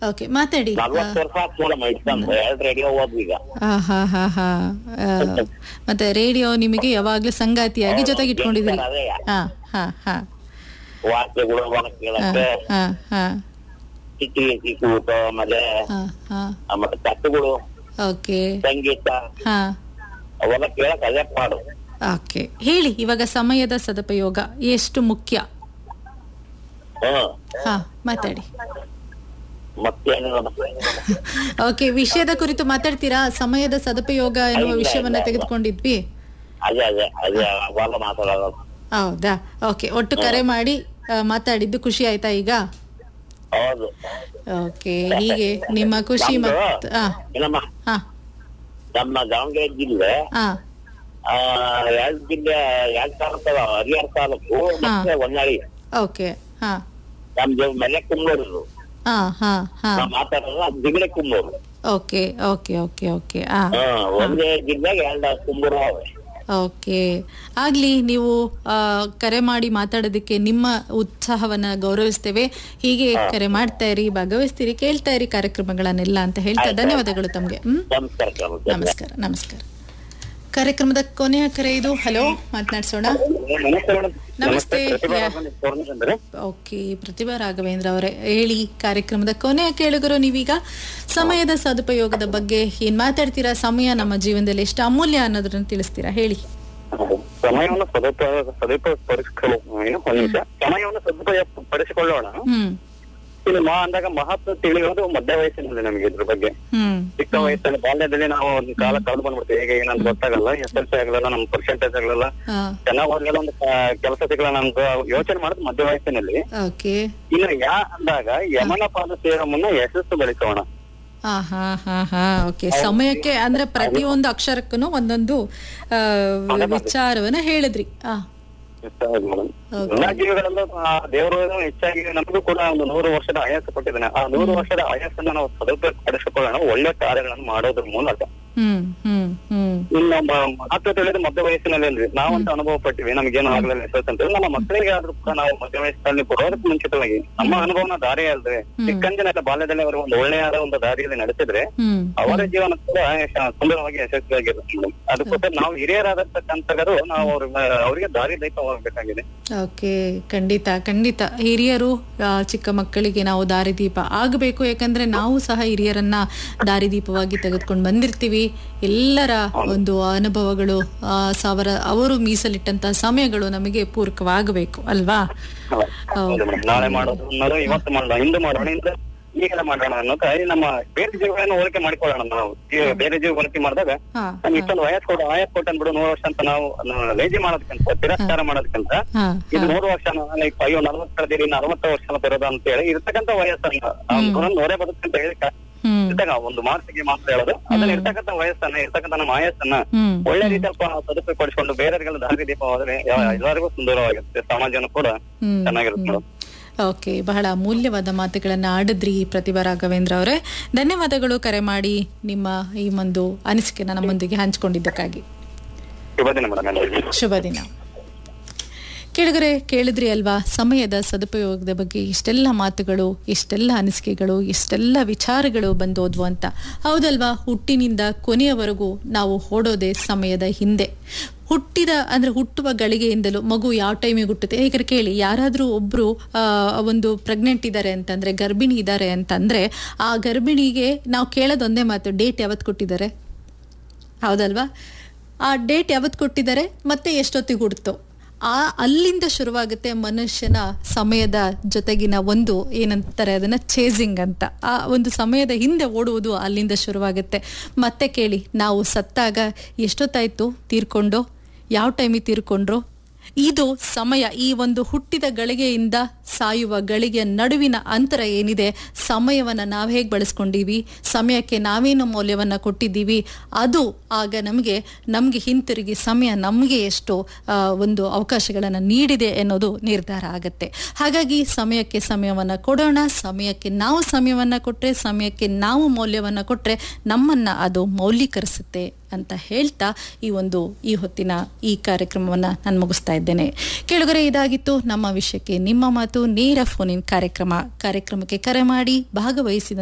Okay ಮಾತಾಡಿ ನಲ್ವತ್ತು ವರ್ಷ ಆತ್ ನೋಡಮ್ಮ ಇಟ್ಕೊಂಡು ಎರಡು ರೇಡಿಯೋ ಹೋದ್ವಿ ಈಗ ಆ, ಹಾ ಹಾ ಹಾ ಆ, ಮತ್ತೆ ರೇಡಿಯೋ ನಿಮಗೆ ಯಾವಾಗ್ಲೂ ಸಂಗಾತಿಯಾಗಿ ಜೊತೆಗೆ ಇಟ್ಕೊಂಡಿದ್ದೀರಿ ಅದೇ ಹಾ ಹಾ ಹಾ ವಾರ್ತೆಗಳು ಒಣ ಕೇಳಕ್ಕೆ ಹಾ ಹಾ ಚಿಕ್ಕಿ ಚಿಕ್ಕಿ ಊಟ ಆಮೇಲೆ ಹಾ ಹಾ ಆಮೇಲೆ ತಟ್ಟುಗಳು ಓಕೆ ಸಂಗೀತ ಹಾ ಅವೆಲ್ಲ ಕೇಳಕ್ ಅದೇ ಪಾಡು ಓಕೆ ಹೇಳಿ ಇವಾಗ ಸಮಯದ ಸದುಪಯೋಗ ಎಷ್ಟು ಮುಖ್ಯ ಹ್ಮ್ ಹಾ ಮಾತಾಡಿ ಮತ್ತೇನು ಓಕೆ ವಿಷಯದ ಕುರಿತು ಮಾತಾಡ್ತೀರಾ ಸಮಯದ ಸದುಪಯೋಗ ಎನ್ನುವ ಇಲ್ಲ, ವಿಷಯವನ್ನ ಇಲ್ಲ. ತೆಗೆದುಕೊಂಡಿದ್ವಿ ಅದೇ ಅದೇ ಅದೇ ಅವಾಗ ಮಾತಾಡೋದು ಹೌದಾ ಓಕೆ ಒಟ್ಟು ಕರೆ ಮಾಡಿ ಆ, ಮಾತಾಡಿದ್ದು ಖುಷಿ ಆಯ್ತಾ ಈಗ ಹೌದು ಓಕೆ ಹೀಗೆ ನಿಮ್ಮ ಖುಷಿ ನಮ್ದು ಮತ್ ಆ, ಏನಮ್ಮ ಹಾ ನಮ್ಮ ದಾವಣಗೆರೆ ಜಿಲ್ಲೆ ಹಾ ಆ, ಎರಡು ಜಿಲ್ಲೆ ಎರಡು ತಾಲೂಕು ಹರಿಹರ ತಾಲೂಕು ಮತ್ತೆ ಹೊನ್ನಾಳಿ ಓಕೆ ಹಾ ನಮ್ದು ಮನೆ ಕುಮ್ಮೂರು ಹಾ ಹಾ ಹಾ ನಾವು ಮಾತಾಡೋದು ಅದು Jigade Kummuru okay okay okay okay ಆ ಹಾ ಒಂದೇ ಜಿಲ್ಲೆಗೆ ಎರಡು ಕುಮ್ಮೂರು ಅವೆ ಓಕೆ ಆಗ್ಲಿ ನೀವು ಆ, ಕರೆ ಮಾಡಿ ಮಾತಾಡೋದಕ್ಕೆ ನಿಮ್ಮ ಉತ್ಸಾಹವನ್ನ ಗೌರವಿಸ್ತೇವೆ ಹೀಗೆ ಕರೆ ಮಾಡ್ತಾ ಇರಿ ಭಾಗವಹಿಸ್ತೀರಿ ಕೇಳ್ತಾ ಇರಿ ಕಾರ್ಯಕ್ರಮಗಳನ್ನೆಲ್ಲ ಅಂತ ಹೇಳ್ತಾ ಧನ್ಯವಾದಗಳು ತಮ್ಗೆ ಹ್ಮ್ ನಮಸ್ಕಾರ ಕಣೋ. ನಮಸ್ಕಾರ ನಮಸ್ಕಾರ ಕಾರ್ಯಕ್ರಮದ ಕೊನೆಯ ಕರೆ ಇದು ಹಲೋ ಮಾತನಾಡ್ಸೋಣ ನಮಸ್ತೆ ಮೇಡಮ್ ನಮಸ್ತೆ. ಪ್ರತಿಭಾ ಯಾ- ರಾಘವೇಂದ್ರ ತೋರ್ನೂರ್ ಅಂದ್ರೆ ಓಕೆ ಪ್ರತಿಭಾ ರಾಘವೇಂದ್ರ ಅವರೇ ಹೇಳಿ ಕಾರ್ಯಕ್ರಮದ ಕೊನೆಯ ಕೇಳುಗರು ನೀವೀಗ ಸಮಯದ ಸದುಪಯೋಗದ ಬಗ್ಗೆ ಏನ್ ಮಾತಾಡ್ತೀರಾ ಸಮಯ ನಮ್ಮ ಜೀವನದಲ್ಲಿ ಎಷ್ಟು ಅಮೂಲ್ಯ ಅನ್ನೋದನ್ನ ತಿಳಿಸ್ತೀರಾ ಹೇಳಿ ಸಮಯವನ್ನು ಸದುಪಯೋಗ ಸದುಪಯೋಗ ಪಡಿಸಿಕೊಳ್ಳ ಏನು ಒಂದ್ ನಿಮಿಷ ಸಮಯವನ್ನು ಸದುಪಯೋಗ ಪಡಿಸಿಕೊಳ್ಳೋಣ ಹ್ಮ್ ಇದು ಮಾ ಅಂದಾಗ ಮಹತ್ವ ತಿಳಿಯೋದು ಮಧ್ಯ ವಯಸ್ಸಿನಲ್ಲಿ ನಮಗೆ ಇದ್ರ ಬಗ್ಗೆ ಹ್ಮ್ ಚಿಕ್ಕ ವಯಸ್ಸಲ್ಲಿ ಬಾಲ್ಯದಲ್ಲಿ ನಾವು ಒಂದು ಕಾಲ ಕಳೆದು ಬಂದ್ಬಿಡ್ತೀವಿ ಹೇಗೆ ಏನಂತ ಗೊತ್ತಾಗಲ್ಲ ಎಸ್ ಎಲ್ ಸಿ ಆಗಲ್ಲ ನಮ್ ಪರ್ಸೆಂಟೇಜ್ ಆಗಲ್ಲ ಹಾ ಚೆನ್ನಾಗ್ ಓದ್ಲಿಲ್ಲ ಒಂದು ಕೆಲಸ ಸಿಗಲ್ಲ ನಮ್ಗೆ ಯೋಚನೆ ಮಾಡೋದು ಮಧ್ಯ ವಯಸ್ಸಿನಲ್ಲಿ ಓಕೆ ಇನ್ನು ಯಾ ಅಂದಾಗ ಯಮನ ಪಾದ ಸೇರೋ ಮುನ್ನ ಯಶಸ್ಸು ಗಳಿಸೋಣ ಹಾ ಹಾ ಹಾ ಹಾ ಓಕೆ ಸಮಯಕ್ಕೆ ಅಂದ್ರೆ ಪ್ರತಿಯೊಂದು ಅಕ್ಷರಕ್ಕೂ ಒಂದೊಂದು ಆ, ವಿಚಾರವನ್ನ ಹೇಳಿದ್ರಿ ಆ ಎಲ್ಲಾ ಜೀವಿಗಳಲ್ಲೂ ಆ ದೇವರು ಹೆಚ್ಚಾಗಿ ನಮಗೂ ಕೂಡ ಒಂದು ನೂರು ವರ್ಷದ ಆಯಾಸ ಕೊಟ್ಟಿದ್ದಾನೆ ಆ ನೂರು ವರ್ಷದ ಆಯಾಸನ್ನ ನಾವು ಸದುಪಯೋಗ ಪಡಿಸಿಕೊಳ್ಳೋಣ ಒಳ್ಳೆ ಕಾರ್ಯಗಳನ್ನು ಮಾಡೋದ್ರ ಮೂಲಕ ಹ್ಮ್ ಹ್ಮ್ ಹ್ಮ್ ಇನ್ನು ಮ- ಮಹತ್ವ ತಿಳಿದು ಮಧ್ಯ ವಯಸ್ಸಿನಲ್ಲಿ ಅಂದ್ರೆ ನಾವಂತ ಅನುಭವ ಪಟ್ಟಿವಿ ನಮಗೇನು ಆಗ್ಲಿಲ್ಲ ಯಶಸ್ಸು ಅಂತ ಹೇಳಿ ನಮ್ಮ ಮಕ್ಕಳಿಗೆ ಆದ್ರೂ ಕೂಡ ನಾವು ಮಧ್ಯ ವಯಸ್ಸಿನಲ್ಲಿ ಬರೋದಕ್ಕೆ ಮುಂಚಿತವಾಗಿ ನಮ್ಮ ಅನುಭವನ ದಾರಿ ಅಲ್ದೆ ಚಿಕ್ಕಂದಿನ ಬಾಲ್ಯದಲ್ಲಿ ಅವರು ಒಂದು ಒಳ್ಳೆಯಾದ ಒಂದು ದಾರಿಯಲ್ಲಿ ನಡೆಸಿದ್ರೆ ಹ್ಮ್ ಅವರ ಜೀವನ ಕೂಡ ಯಶ- ಸುಂದರವಾಗಿ ಯಶಸ್ವಿಯಾಗಿರುತ್ತೆ ಮೇಡಮ್. ಅದಕ್ಕೋಸ್ಕರ ನಾವು ಹಿರಿಯರಾಗಿರ್ತಕ್ಕಂಥವರು ನಾವು ಅವ್ರ ಅವರಿಗೆ ದಾರಿ ದೀಪವಾಗಬೇಕಾಗಿದೆ ಓಕೆ ಖಂಡಿತ ಖಂಡಿತ ಹಿರಿಯರು ಆ, ಚಿಕ್ಕ ಮಕ್ಕಳಿಗೆ ನಾವು ದಾರಿದೀಪ ಆಗಬೇಕು ಯಾಕಂದ್ರೆ ನಾವು ಸಹ ಹಿರಿಯರನ್ನ ದಾರಿದೀಪವಾಗಿ ತೆಗೆದುಕೊಂಡು ಬಂದಿರ್ತೀವಿ ಎಲ್ಲರ ಒಂದು ಅನುಭವಗಳು ಆ, ಸಾವಿರ ಅವರು ಮೀಸಲಿಟ್ಟಂತಹ ಸಮಯಗಳು ನಮಗೆ ಪೂರಕವಾಗಬೇಕು ಅಲ್ವಾ ಹೌದು ಮೇಡಮ್. ನಾಳೆ ಮಾಡೋದು ಅನ್ನೋದು ಇವತ್ತು ಮಾಡೋಣ ಇಂದು ಮಾಡೋಣ ಇಂದು ಈಗಲೇ ಮಾಡೋಣ ಅನ್ನೋದು ಈ ನಮ್ಮ ಬೇರೆ ಜೀವಗಳನ್ನು ಹೋಲಿಕೆ ಮಾಡಿಕೊಳ್ಳೋಣ ನಾವು ಈ ಬೇರೆ ಜೀವ ಹೋಲಿಕೆ ಮಾಡಿದಾಗ ಹಾ ನಮ್ಗೆ ಇಷ್ಟೊಂದು ವಯಸ್ಸು ಕೊಡು ವಯಸ್ಸು ಕೊಟ್ಟು ಅಂದ್ಬಿಡು ನೂರು ವರ್ಷ ಅಂತ ನಾವು ಅದನ್ನ ಲೇಜಿ ಮಾಡೋದಕ್ಕಿಂತ ತಿರಸ್ಕಾರ ಮಾಡೋದಕ್ಕಿಂತ ಹಾ ಇದು ನೂರು ವರ್ಷ ಲೈಕ್ ಅಯ್ಯೋ ನಲ್ವತ್ತು ಕಳೆದಿರಿ ಇನ್ನು ಅರವತ್ತು ವರ್ಷ ಬರೋದು ಅಂತ ಹೇಳಿ ಇರ್ತಕ್ಕಂಥ ವಯಸ್ಸನ್ನ ಅವ್ನು ನೂರೇ ಬದುಕಂತ ಹೇಳಿ ಕ- ಹ್ಮ್ ಇದ್ದಾಗ ಒಂದು ಮಾತಿಗೆ ಮಾತ್ರ ಹೇಳೋದು ಅದನ್ನ ಇರ್ತಕ್ಕಂಥ ವಯಸ್ಸನ್ನ ಇರ್ತಕ್ಕಂಥ ನಮ್ಮ ಆಯಸ್ಸನ್ನ ಹ್ಮ್ ಒಳ್ಳೆ ರೀತಿಯಲ್ಲಿ ಪ- ಸದುಪಯೋಗ ಪಡಿಸಿಕೊಂಡು ಬೇರೆಯವರಿಗೆಲ್ಲ ದಾರಿ ದೀಪ ಹೋದ್ರೆ ಯಾವ- ಎಲ್ಲರಿಗೂ ಸುಂದರವಾಗಿರುತ್ತೆ ಸಮಾಜನೂ ಕೂಡ ಹ್ಮ್ ಚೆನ್ನಾಗಿರುತ್ತೆ ಮೇಡಮ್ ಓಕೆ ಬಹಳ ಅಮೂಲ್ಯವಾದ ಮಾತುಗಳನ್ನ ಆಡಿದ್ರಿ ಪ್ರತಿಭಾ ರಾಘವೇಂದ್ರ ಅವರೇ ಧನ್ಯವಾದಗಳು ಕರೆ ಮಾಡಿ ನಿಮ್ಮ ಈ ಒಂದು ಅನಿಸಿಕೆನ ನಮ್ಮೊಂದಿಗೆ ಹಂಚಿಕೊಂಡಿದ್ದಕ್ಕಾಗಿ ಶುಭ ದಿನ ಮೇಡಮ್ ಎಲ್ಲರಿಗೂ ಶುಭ ದಿನ ಕೇಳಿದರೆ ಕೇಳಿದ್ರಿ ಅಲ್ವಾ ಸಮಯದ ಸದುಪಯೋಗದ ಬಗ್ಗೆ ಇಷ್ಟೆಲ್ಲ ಮಾತುಗಳು ಇಷ್ಟೆಲ್ಲ ಅನಿಸಿಕೆಗಳು ಇಷ್ಟೆಲ್ಲ ವಿಚಾರಗಳು ಬಂದೋದ್ವು ಅಂತ ಹೌದಲ್ವಾ ಹುಟ್ಟಿನಿಂದ ಕೊನೆಯವರೆಗೂ ನಾವು ಓಡೋದೆ ಸಮಯದ ಹಿಂದೆ ಹುಟ್ಟಿದ ಅಂದ್ರೆ ಹುಟ್ಟುವ ಗಳಿಗೆಯಿಂದಲೂ ಮಗು ಯಾವ ಟೈಮಿಗೆ ಹುಟ್ಟುತ್ತೆ ಹೇಗಾದ್ರೆ ಕೇಳಿ ಯಾರಾದರೂ ಒಬ್ರು ಆ, ಒಂದು ಪ್ರೆಗ್ನೆಂಟ್ ಇದ್ದಾರೆ ಅಂತಂದ್ರೆ ಗರ್ಭಿಣಿ ಇದ್ದಾರೆ ಅಂತಂದ್ರೆ ಆ ಗರ್ಭಿಣಿಗೆ ನಾವು ಕೇಳೋದೊಂದೇ ಮಾತು ಡೇಟ್ ಯಾವತ್ತು ಕೊಟ್ಟಿದ್ದಾರೆ ಹೌದಲ್ವಾ ಆ ಡೇಟ್ ಯಾವತ್ತು ಕೊಟ್ಟಿದ್ದಾರೆ ಮತ್ತೆ ಎಷ್ಟೊತ್ತಿಗೆ ಹುಡ್ತು ಆ ಅಲ್ಲಿಂದ ಶುರುವಾಗುತ್ತೆ ಮನುಷ್ಯನ ಸಮಯದ ಜೊತೆಗಿನ ಒಂದು ಏನಂತಾರೆ ಅದನ್ನ ಚೇಸಿಂಗ್ ಅಂತ ಆ ಒಂದು ಸಮಯದ ಹಿಂದೆ ಓಡುವುದು ಅಲ್ಲಿಂದ ಶುರುವಾಗುತ್ತೆ ಮತ್ತೆ ಕೇಳಿ ನಾವು ಸತ್ತಾಗ ಎಷ್ಟೊತ್ತಾಯ್ತು ತೀರ್ಕೊಂಡು ಯಾವ ಟೈಮಿಗೆ ತೀರ್ಕೊಂಡ್ರು ಇದು ಸಮಯ ಈ ಒಂದು ಹುಟ್ಟಿದ ಗಳಿಗೆಯಿಂದ ಸಾಯುವ ಗಳಿಗೆಯ ನಡುವಿನ ಅಂತರ ಏನಿದೆ ಸಮಯವನ್ನ ನಾವು ಹೇಗೆ ಬಳಸ್ಕೊಂಡಿವಿ ಸಮಯಕ್ಕೆ ನಾವೇನು ಮೌಲ್ಯವನ್ನ ಕೊಟ್ಟಿದ್ದೀವಿ ಅದು ಆಗ ನಮಗೆ ನಮಗೆ ಹಿಂತಿರುಗಿ ಸಮಯ ನಮಗೆ ಎಷ್ಟು ಆ, ಒಂದು ಅವಕಾಶಗಳನ್ನು ನೀಡಿದೆ ಅನ್ನೋದು ನಿರ್ಧಾರ ಆಗತ್ತೆ ಹಾಗಾಗಿ ಸಮಯಕ್ಕೆ ಸಮಯವನ್ನ ಕೊಡೋಣ ಸಮಯಕ್ಕೆ ನಾವು ಸಮಯವನ್ನ ಕೊಟ್ರೆ ಸಮಯಕ್ಕೆ ನಾವು ಮೌಲ್ಯವನ್ನ ಕೊಟ್ರೆ ನಮ್ಮನ್ನ ಅದು ಮೌಲ್ಯೀಕರಿಸುತ್ತೆ ಅಂತ ಹೇಳ್ತಾ ಈ ಒಂದು ಈ ಹೊತ್ತಿನ ಈ ಕಾರ್ಯಕ್ರಮವನ್ನ ನಾನು ಮುಗಿಸ್ತಾ ಇದ್ದೇನೆ ಕೆಳಗರೆ ಇದಾಗಿತ್ತು ನಮ್ಮ ವಿಷಯಕ್ಕೆ ನಿಮ್ಮ ಮಾತು ನೇರ ಫೋನಿನ್ ಕಾರ್ಯಕ್ರಮ ಕಾರ್ಯಕ್ರಮಕ್ಕೆ ಕರೆ ಮಾಡಿ ಭಾಗವಹಿಸಿದ